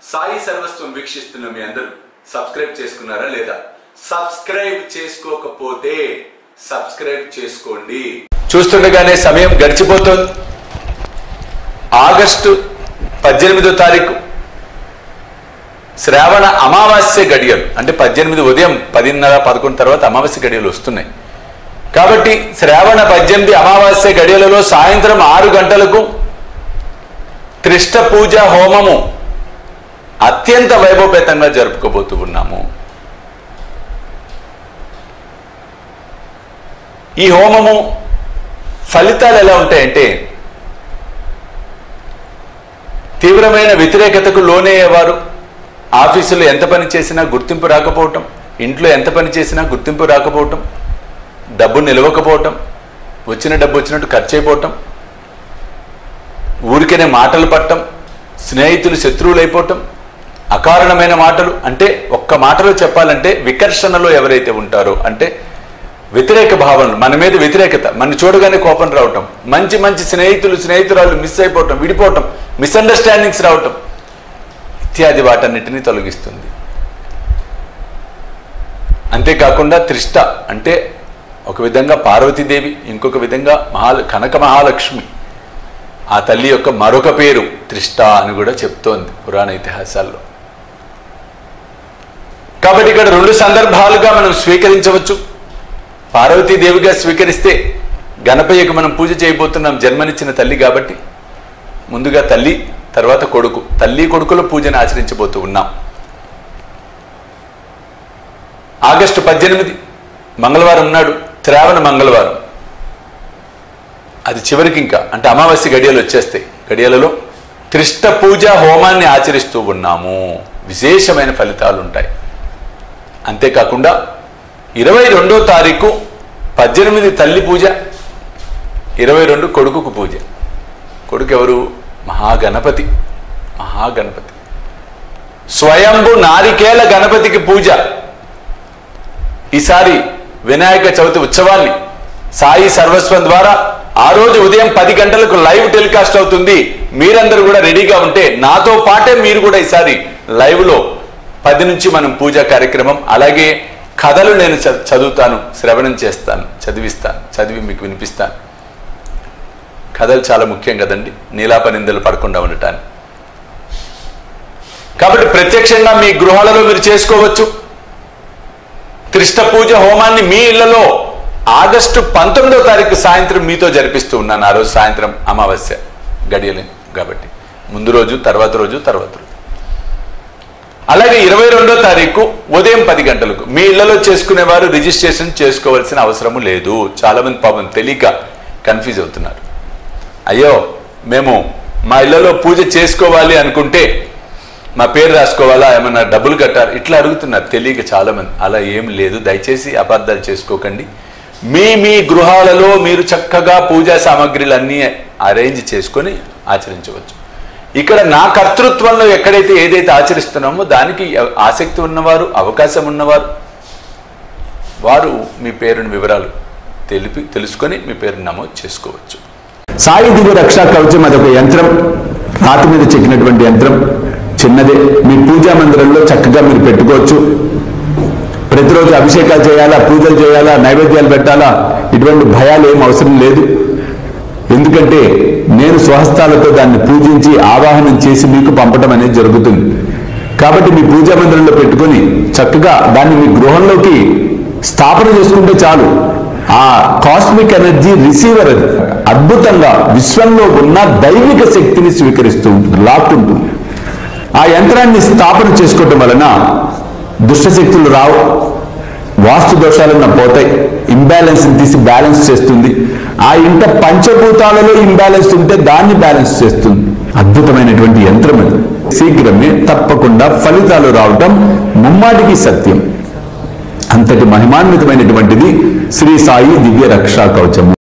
సాయి సర్వస్వం వీక్షిస్తున్న మీ అందరూ సబ్స్క్రైబ్ చేసుకున్నారా లేదా సబ్స్క్రైబ్ చేసుకోకపోతే సబ్స్క్రైబ్ చేసుకోండి చూస్తుండగానే సమయం గడిచిపోతుంది ఆగస్టు పద్దెనిమిదో తారీఖు శ్రావణ అమావాస్య గడియలు అంటే పద్దెనిమిది ఉదయం పదిన్నర పదకొండు తర్వాత అమావాస్య గడియలు వస్తున్నాయి కాబట్టి శ్రావణ పద్దెనిమిది అమావాస్య గడియలలో సాయంత్రం ఆరు గంటలకు త్రిష్ట పూజ హోమము అత్యంత వైభవపేతంగా జరుపుకోబోతూ ఉన్నాము ఈ హోమము ఫలితాలు ఎలా ఉంటాయంటే తీవ్రమైన వ్యతిరేకతకు లోనయ్యేవారు ఆఫీసులో ఎంత పని చేసినా గుర్తింపు రాకపోవటం ఇంట్లో ఎంత పని చేసినా గుర్తింపు రాకపోవటం డబ్బు నిలవకపోవటం వచ్చిన డబ్బు వచ్చినట్టు ఖర్చు అయిపోవటం ఊరికనే మాటలు పట్టం స్నేహితులు శత్రువులు అయిపోవటం అకారణమైన మాటలు అంటే ఒక్క మాటలో చెప్పాలంటే వికర్షణలో ఎవరైతే ఉంటారో అంటే వ్యతిరేక భావనలు మన మీద వ్యతిరేకత మన చూడగానే కోపం రావటం మంచి మంచి స్నేహితులు స్నేహితురాలు మిస్ అయిపోవటం విడిపోవటం మిస్అండర్స్టాండింగ్స్ రావటం ఇత్యాది వాటన్నిటిని తొలగిస్తుంది అంతేకాకుండా త్రిష్ట అంటే ఒక విధంగా పార్వతీదేవి ఇంకొక విధంగా మహా కనక మహాలక్ష్మి ఆ తల్లి యొక్క మరొక పేరు త్రిష్ట అని కూడా చెప్తోంది పురాణ ఇతిహాసాల్లో కాబట్టి ఇక్కడ రెండు సందర్భాలుగా మనం స్వీకరించవచ్చు పార్వతీదేవిగా స్వీకరిస్తే గణపయ్యకు మనం పూజ చేయబోతున్నాం జన్మనిచ్చిన తల్లి కాబట్టి ముందుగా తల్లి తర్వాత కొడుకు తల్లి కొడుకుల పూజను ఆచరించబోతూ ఉన్నాం ఆగస్టు పద్దెనిమిది మంగళవారం నాడు శ్రావణ మంగళవారం అది చివరికి ఇంకా అంటే అమావాస్య గడియలు వచ్చేస్తాయి గడియలలో త్రిష్ట పూజ హోమాన్ని ఆచరిస్తూ ఉన్నాము విశేషమైన ఫలితాలు ఉంటాయి అంతేకాకుండా ఇరవై రెండో తారీఖు పద్దెనిమిది తల్లి పూజ ఇరవై రెండు కొడుకుకు పూజ కొడుకు ఎవరు మహాగణపతి మహాగణపతి స్వయంభు నారికేల గణపతికి పూజ ఈసారి వినాయక చవితి ఉత్సవాన్ని సాయి సర్వస్వం ద్వారా ఆ రోజు ఉదయం పది గంటలకు లైవ్ టెలికాస్ట్ అవుతుంది మీరందరూ కూడా రెడీగా ఉంటే నాతో పాటే మీరు కూడా ఈసారి లైవ్ లో పది నుంచి మనం పూజా కార్యక్రమం అలాగే కథలు నేను చ- చదువుతాను శ్రవణం చేస్తాను చదివిస్తాను చదివి మీకు వినిపిస్తాను కథలు చాలా ముఖ్యం కదండి నీలాపనిందలు పడకుండా ఉండటానికి కాబట్టి ప్రత్యక్షంగా మీ గృహాలలో మీరు చేసుకోవచ్చు త్రిష్ట పూజ హోమాన్ని మీ ఇళ్లలో ఆగస్టు పంతొమ్మిదో తారీఖు సాయంత్రం మీతో జరిపిస్తూ ఉన్నాను ఆ రోజు సాయంత్రం అమావాస్య గడియలు కాబట్టి ముందు రోజు తర్వాత రోజు తర్వాత రోజు అలాగే ఇరవై రెండో తారీఖు ఉదయం పది గంటలకు మీ ఇళ్లలో చేసుకునేవారు రిజిస్ట్రేషన్ చేసుకోవాల్సిన అవసరము లేదు చాలా మంది పాపం తెలియక కన్ఫ్యూజ్ అవుతున్నారు అయ్యో మేము మా ఇళ్లలో పూజ చేసుకోవాలి అనుకుంటే మా పేరు రాసుకోవాలా ఏమన్నా డబ్బులు కట్టారు ఇట్లా అడుగుతున్నారు తెలియక చాలా మంది అలా ఏం లేదు దయచేసి అబద్ధాలు చేసుకోకండి మీ మీ గృహాలలో మీరు చక్కగా పూజా సామాగ్రిలన్నీ అరేంజ్ చేసుకొని ఆచరించవచ్చు ఇక్కడ నా కర్తృత్వంలో ఎక్కడైతే ఏదైతే ఆచరిస్తున్నామో దానికి ఆసక్తి ఉన్నవారు అవకాశం ఉన్నవారు వారు మీ పేరుని వివరాలు తెలిపి తెలుసుకొని మీ పేరుని నమోదు చేసుకోవచ్చు సాయి దివ్య రక్షా కవచం అదొక యంత్రం రాతి మీద చెక్కినటువంటి యంత్రం చిన్నదే మీ పూజా మందిరంలో చక్కగా మీరు పెట్టుకోవచ్చు ప్రతిరోజు అభిషేకాలు చేయాలా పూజలు చేయాలా నైవేద్యాలు పెట్టాలా ఇటువంటి భయాలు ఏం అవసరం లేదు ఎందుకంటే నేను స్వహస్తాలతో దాన్ని పూజించి ఆవాహనం చేసి మీకు పంపడం అనేది జరుగుతుంది కాబట్టి మీ పూజా మందిరంలో పెట్టుకొని చక్కగా దాన్ని మీ గృహంలోకి స్థాపన చేసుకుంటే చాలు ఆ కాస్మిక్ ఎనర్జీ రిసీవర్ అది అద్భుతంగా విశ్వంలో ఉన్న దైవిక శక్తిని స్వీకరిస్తూ ఉంటుంది లాక్కుంటుంది ఆ యంత్రాన్ని స్థాపన చేసుకోవటం వలన దుష్టశక్తులు రావు వాస్తు దోషాలన్న పోతాయి ఇంబ్యాలెన్స్ తీసి బ్యాలెన్స్ చేస్తుంది ఆ ఇంట పంచభూతాలలో ఇంబ్యాలెన్స్ ఉంటే దాన్ని బ్యాలెన్స్ చేస్తుంది అద్భుతమైనటువంటి యంత్రం అది శీఘ్రమే తప్పకుండా ఫలితాలు రావటం ముమ్మాటికి సత్యం అంతటి మహిమాన్వితమైనటువంటిది శ్రీ సాయి దివ్య రక్షా కవచము